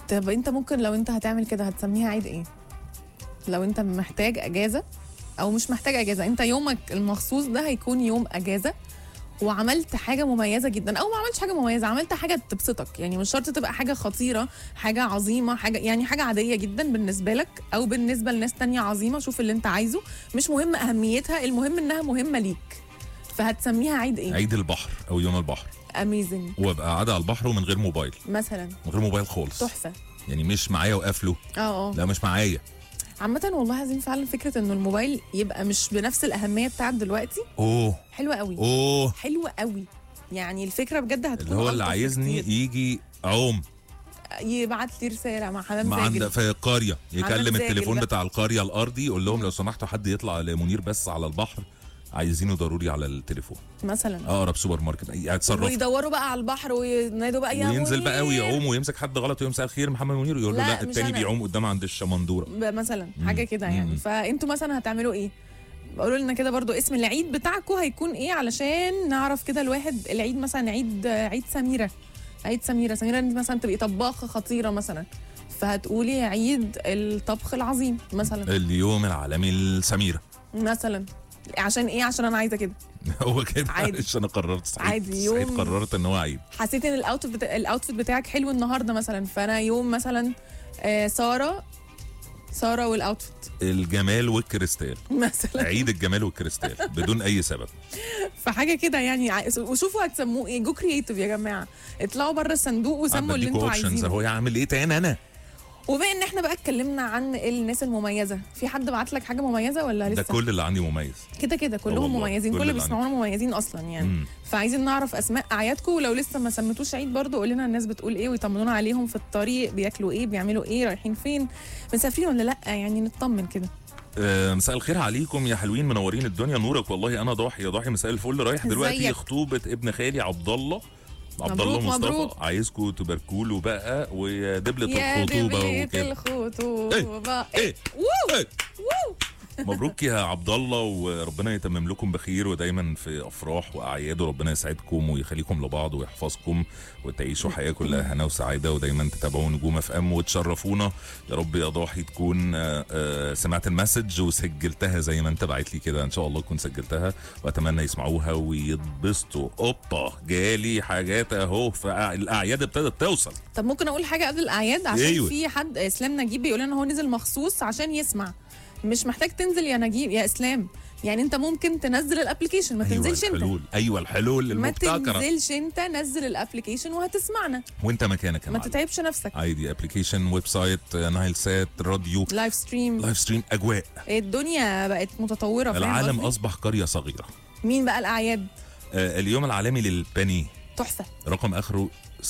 طب انت ممكن لو انت هتعمل كده هتسميها عيد ايه لو انت محتاج اجازه او مش محتاج اجازه انت يومك المخصوص ده هيكون يوم اجازه وعملت حاجه مميزه جدا او ما عملتش حاجه مميزه عملت حاجه تبسطك يعني مش شرط تبقى حاجه خطيره حاجه عظيمه حاجه يعني حاجه عاديه جدا بالنسبه لك او بالنسبه لناس تانية عظيمه شوف اللي انت عايزه مش مهم اهميتها المهم انها مهمه ليك فهتسميها عيد ايه عيد البحر او يوم البحر اميزنج وابقى قاعده على البحر ومن غير موبايل مثلا من غير موبايل خالص تحفه يعني مش معايا وقافله اه اه لا مش معايا عامة والله عايزين فعلا فكرة انه الموبايل يبقى مش بنفس الأهمية بتاعت دلوقتي اوه حلوة قوي اوه حلوة قوي يعني الفكرة بجد هتكون اللي هو اللي ألطف عايزني بكتير. يجي عوم يبعت لي رسالة مع حمام مع عند زاجل في القريه يكلم زاجل التليفون بقى. بتاع القريه الارضي يقول لهم لو سمحتوا حد يطلع لمنير بس على البحر عايزينه ضروري على التليفون مثلا اقرب سوبر ماركت اتصرف ويدوروا بقى على البحر وينادوا بقى يا وينزل بقى منير. ويعوم ويمسك حد غلط ويقول مساء الخير محمد منير ويقول له لا، لا مش التاني أنا. بيعوم قدام عند الشمندوره ب- مثلا حاجة كده مم. يعني فانتوا مثلا هتعملوا ايه قولوا لنا كده برضو اسم العيد بتاعكم هيكون ايه علشان نعرف كده الواحد العيد مثلا عيد عيد سميرة عيد سميرة سميرة انت مثلا تبقي طباخة خطيرة مثلا فهتقولي عيد الطبخ العظيم مثلا اليوم العالمي للسميره مثلا عشان ايه عشان انا عايزه كده هو كده عادي. معلش انا قررت سعيد عادي، سعيد يوم- قررت ان هو عيد حسيت ان الاوتفيت بتا... الاوتفيت بتاعك حلو النهارده مثلا فانا يوم مثلا آه ساره ساره والاوتفيت الجمال والكريستال مثلا عيد الجمال والكريستال بدون اي سبب فحاجه كده يعني ع- وشوفوا هتسموه ايه جو كرييتيف يا جماعه اطلعوا بره الصندوق وسموا اللي انتوا عايزينه اهو يعمل ايه تاني انا وبما ان احنا بقى اتكلمنا عن الناس المميزه في حد بعت لك حاجه مميزه ولا ده لسه كل اللي عندي مميز كده كده كلهم والله، مميزين كل كل اللي اللي بيسمعونا مميزين اصلا يعني مم. فعايزين نعرف اسماء اعيادكم ولو لسه ما سميتوش عيد برضو قول لنا الناس بتقول ايه ويطمنونا عليهم في الطريق بياكلوا ايه بيعملوا ايه رايحين فين مسافرين ولا لا يعني نطمن كده آه، مساء الخير عليكم يا حلوين منورين الدنيا نورك والله انا ضاحي يا ضاحي مساء الفل رايح دلوقتي ازيك؟ خطوبه ابن خالي عبد الله عبد الله مبروك، مصطفى مبروك. عايزكم تباركوا بقى ودبله يا الخطوبه دبلة وكده الخطوبة ايه ووو إيه. ووو مبروك يا عبد الله وربنا يتمم لكم بخير ودايما في افراح واعياد وربنا يسعدكم ويخليكم لبعض ويحفظكم وتعيشوا حياه كلها هنا وسعاده ودايما تتابعوا نجوم اف ام وتشرفونا يا رب يا ضاحي تكون آه، آه، سمعت المسج وسجلتها زي ما انت بعت لي كده ان شاء الله تكون سجلتها واتمنى يسمعوها ويتبسطوا اوبا جالي حاجات اهو فالاعياد ابتدت توصل طب ممكن اقول حاجه قبل الاعياد عشان أيوة. في حد اسلام نجيب بيقول لنا هو نزل مخصوص عشان يسمع مش محتاج تنزل يا نجيب يا اسلام يعني انت ممكن تنزل الابلكيشن ما تنزلش انت الحلول ايوه الحلول ما المبتكره تنزلش انت نزل الابلكيشن وهتسمعنا وانت مكانك يا ما معلم تتعبش نفسك عادي ابلكيشن ويب سايت آه، نايل سات راديو لايف ستريم لايف ستريم اجواء الدنيا بقت متطوره فاهم العالم قصدي؟ اصبح قريه صغيره مين بقى الاعياد آه اليوم العالمي للبانيه تحفه رقم اخره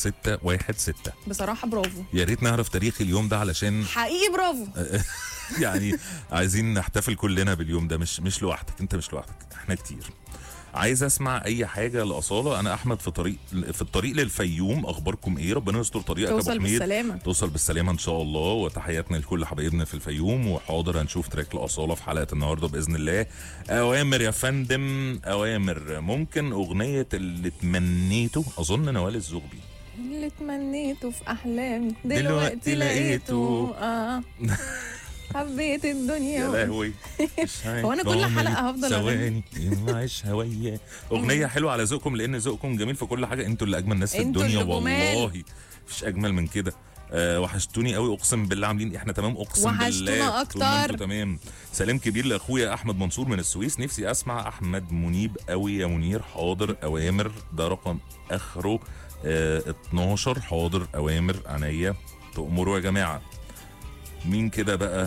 616 بصراحه برافو يا ريت نعرف تاريخ اليوم ده علشان حقيقي برافو يعني عايزين نحتفل كلنا باليوم ده مش مش لوحدك انت مش لوحدك احنا كتير عايز اسمع اي حاجه لاصاله انا احمد في طريق في الطريق للفيوم اخباركم ايه ربنا يستر طريقك يا ابو توصل حميد بالسلامه توصل بالسلامة إن شاء الله وتحياتنا لكل حبايبنا في الفيوم وحاضر هنشوف تراك الأصالة في حلقة النهاردة بإذن الله أوامر يا فندم أوامر ممكن أغنية اللي تمنيته أظن نوال الزغبي اللي تمنيته في احلامي دلوقتي دلوقتي لقيته. لقيته اه حبيت الدنيا يا و- لهوي هو أنا كل حلقة هفضل أغني؟ ثواني معيش هوية أغنية حلوة على ذوقكم لأن ذوقكم جميل في كل حاجة أنتوا اللي أجمل ناس في انتوا الدنيا اللي جمال. والله مفيش أجمل من كده أه وحشتوني قوي اقسم بالله عاملين احنا تمام اقسم وحشتونا بالله أكتر. طول ما انتوا تمام سلام كبير لاخويا احمد منصور من السويس نفسي اسمع احمد منيب قوي يا منير حاضر اوامر ده رقم اخره اه 12 حاضر اوامر عينيا تأمروا يا جماعه مين كده بقى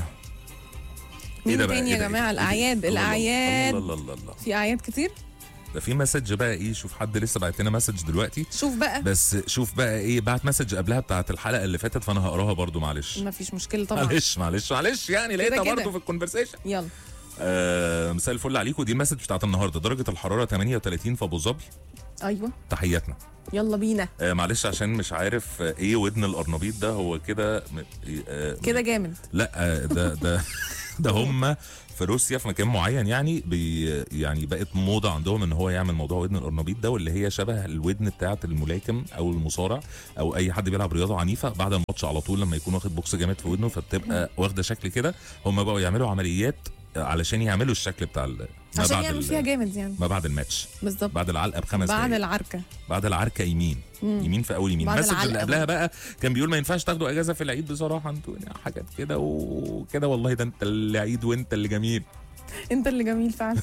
مين ده بقى؟ تاني إيه يا ده؟ جماعه إيه ده؟ الاعياد الله الله الاعياد الله الله الله في اعياد كتير ده في مسج بقى ايه شوف حد لسه بعت لنا مسج دلوقتي شوف بقى بس شوف بقى ايه بعت مسج قبلها بتاعت الحلقه اللي فاتت فانا هقراها برضو معلش ما فيش مشكله طبعا معلش معلش معلش يعني لقيتها كده. برضو في الكونفرسيشن يلا آه مساء الفل عليكم دي المسج بتاعت النهارده درجه الحراره 38 في ابو ظبي ايوه تحياتنا يلا بينا آه معلش عشان مش عارف آه، ايه ودن القرنبيط ده هو كده م- آه كده جامد لا آه، ده ده ده هم في روسيا في مكان معين يعني بي يعني بقت موضه عندهم ان هو يعمل موضوع ودن القرنبيط ده واللي هي شبه الودن بتاعه الملاكم او المصارع او اي حد بيلعب رياضه عنيفه بعد الماتش على طول لما يكون واخد بوكس جامد في ودنه فبتبقى واخده شكل كده هم بقوا يعملوا عمليات علشان يعملوا الشكل بتاع ال- ما عشان بعد يعمل ال- فيها جامد يعني ما بعد الماتش بالظبط بعد العلقه بخمس بعد دقايق العركه بعد العركه يمين يمين في اول يمين بعد المسج اللي العلقة قبلها بقى كان بيقول ما ينفعش تاخدوا اجازه في العيد بصراحه انتوا يعني حاجات كده وكده والله ده انت اللي عيد وانت اللي جميل انت اللي جميل فعلا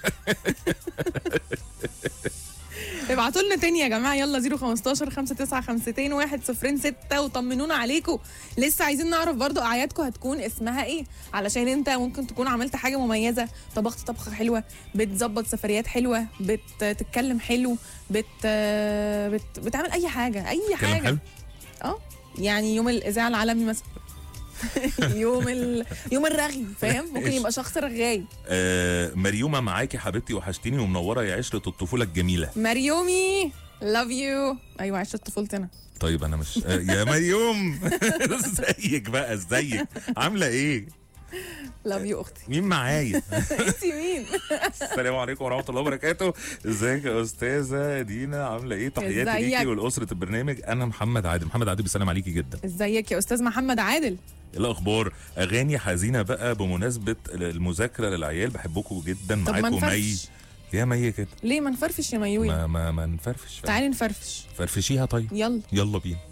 ابعتوا لنا تاني يا جماعه يلا 015 5952 106 وطمنونا عليكم لسه عايزين نعرف برضو اعيادكم هتكون اسمها ايه علشان انت ممكن تكون عملت حاجه مميزه طبخت طبخه حلوه بتظبط سفريات حلوه بتتكلم حلو بت... بت... بتعمل اي حاجه اي كلام حاجه حلو اه يعني يوم الاذاعه العالمي مثلا يوم ال... يوم الرغي فاهم ممكن إيش؟ يبقى شخص رغاي آه مريومه معاكي حبيبتي وحشتيني ومنوره يا عشره الطفوله الجميله مريومي لاف يو ايوه عشت طفولتنا طيب انا مش آه يا مريوم ازيك بقى ازيك عامله ايه لاف يو اختي مين معايا انت مين السلام عليكم ورحمه الله وبركاته ازيك يا استاذه دينا عامله ايه تحياتي ازيك؟ ليكي ولاسره البرنامج انا محمد عادل محمد عادل بيسلم عليكي جدا ازيك يا استاذ محمد عادل إيه الاخبار اغاني حزينه بقى بمناسبه المذاكره للعيال بحبكم جدا طب ما معاكم مي نفرفش يا مي كده ليه ما نفرفش يا ميوي ما ما ما نفرفش تعالي نفرفش فرفشيها طيب يلا يلا بينا